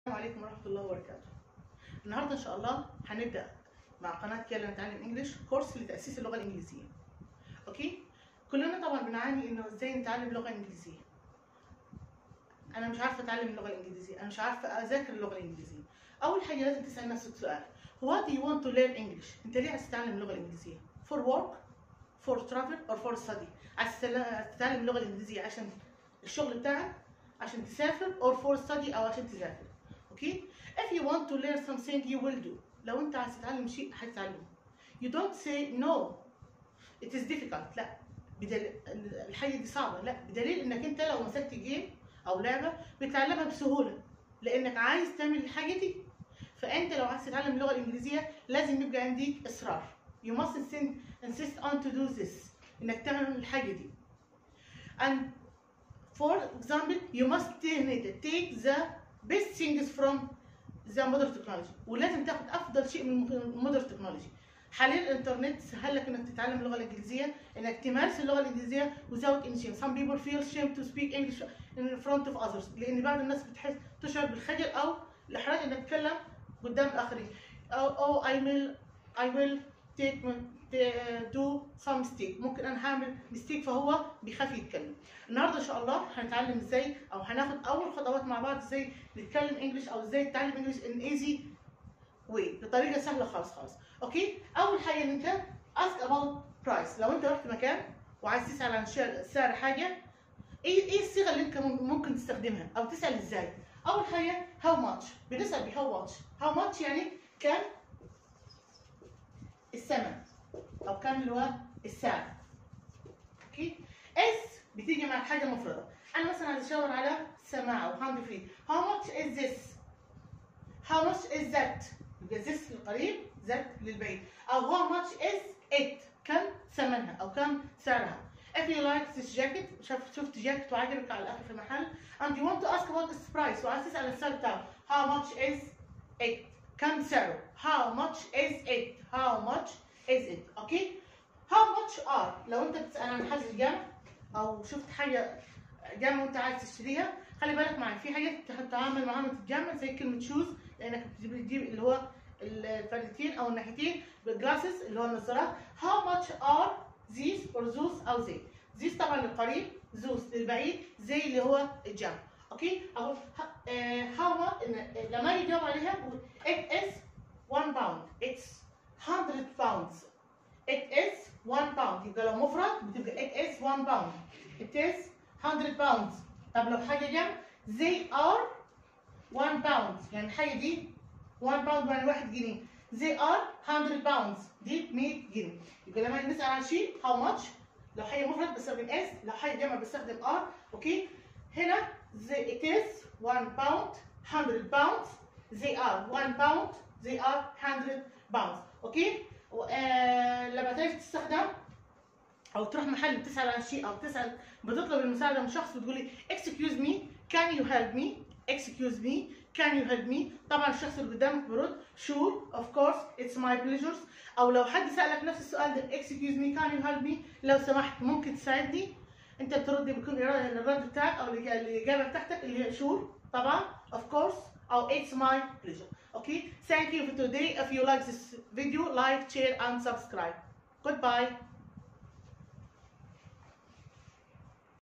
عليكم ورحمة الله وبركاته. النهارده إن شاء الله هنبدأ مع قناة يلا نتعلم انجلش كورس لتأسيس اللغة الإنجليزية. أوكي؟ كلنا طبعا بنعاني إنه إزاي نتعلم لغة إنجليزية. أنا مش عارفة أتعلم اللغة الإنجليزية، أنا مش عارفة أذاكر اللغة الإنجليزية. أول حاجة لازم تسأل نفسك سؤال What do you want to learn English؟ أنت ليه عايز تتعلم اللغة الإنجليزية؟ For work? For travel or for study؟ عايز تتعلم اللغة الإنجليزية عشان الشغل بتاعك؟ عشان تسافر or for study أو عشان تذاكر. اوكي if you want to learn something you will do لو انت عايز تتعلم شيء هتتعلمه you don't say no it is difficult لا بدليل الحاجه دي صعبه لا بدليل انك انت لو مسكت جيم او لعبه بتتعلمها بسهوله لانك عايز تعمل الحاجه دي فانت لو عايز تتعلم اللغه الانجليزيه لازم يبقى عندك اصرار you must insist, insist on to do this انك تعمل الحاجه دي and for example you must take the best things from the modern technology ولازم تاخد افضل شيء من المودرن تكنولوجي حاليا الانترنت سهل لك انك تتعلم اللغه الانجليزيه انك تمارس اللغه الانجليزيه without any shame some people feel shame to speak english in front of others لان بعض الناس بتحس تشعر بالخجل او الاحراج انك تتكلم قدام الاخرين او او I will I will take do some mistake ممكن انا هعمل ميستيك فهو بيخاف يتكلم النهارده ان شاء الله هنتعلم ازاي او هناخد اول خطوات مع بعض ازاي نتكلم انجلش او ازاي تتعلم انجلش ان ايزي واي بطريقه سهله خالص خالص اوكي اول حاجه ان انت ask about price لو انت رحت مكان وعايز تسال عن سعر حاجه ايه ايه الصيغه اللي انت ممكن تستخدمها او تسال ازاي اول حاجه how much بنسال ب how much how much يعني كم الثمن او كم اللي هو السعر اوكي اس بتيجي مع الحاجه المفرده انا مثلا عايز اشاور على سماعه وهاند فري how much is this how much is that يبقى this للقريب that للبعيد او how much is it كم ثمنها او كم سعرها if you like this jacket شفت شفت جاكيت وعجبك على الاخر في المحل and you want to ask about its price وعايز تسال السعر بتاعه how much is it كم سعره how much is it how much is it اوكي how much are لو انت بتسال عن حاجه الجمع او شفت حاجه جمع وانت عايز تشتريها خلي بالك معايا في حاجات تتعامل معاها الجمع زي كلمه شوز لانك بتجيب اللي هو الفردتين او الناحيتين بالجلاسز اللي هو النظارات how much are these or those او زي these طبعا للقريب those للبعيد زي اللي هو الجمع اوكي او how much لما يجي يجاوب عليها it is 1 pound it's 100 pounds it is 1 pound يبقى لو مفرد بتبقى it is 1 pound it is 100 pounds طب لو حاجه جمع they are 1 pound يعني الحاجه دي 1 pound يعني 1 جنيه they are 100 pounds دي 100 جنيه يبقى لما نسال عن شيء how much لو حاجه مفرد بستخدم اس لو حاجه جمع بستخدم ار اوكي هنا they, it is 1 pound 100 pounds they are 1 pound they are 100 pounds اوكي آه لما تيجي تستخدم او تروح محل بتسال عن شيء او بتسال بتطلب المساعده من شخص بتقول لي excuse me can you help me excuse me can you help me طبعا الشخص اللي قدامك بيرد sure of course it's my pleasure او لو حد سالك نفس السؤال ده excuse me can you help me لو سمحت ممكن تساعدني انت بترد بيكون الرد بتاعك او الاجابه بتاعتك اللي هي sure طبعا of course او it's my pleasure okay thank you for today if you like this video like share and subscribe goodbye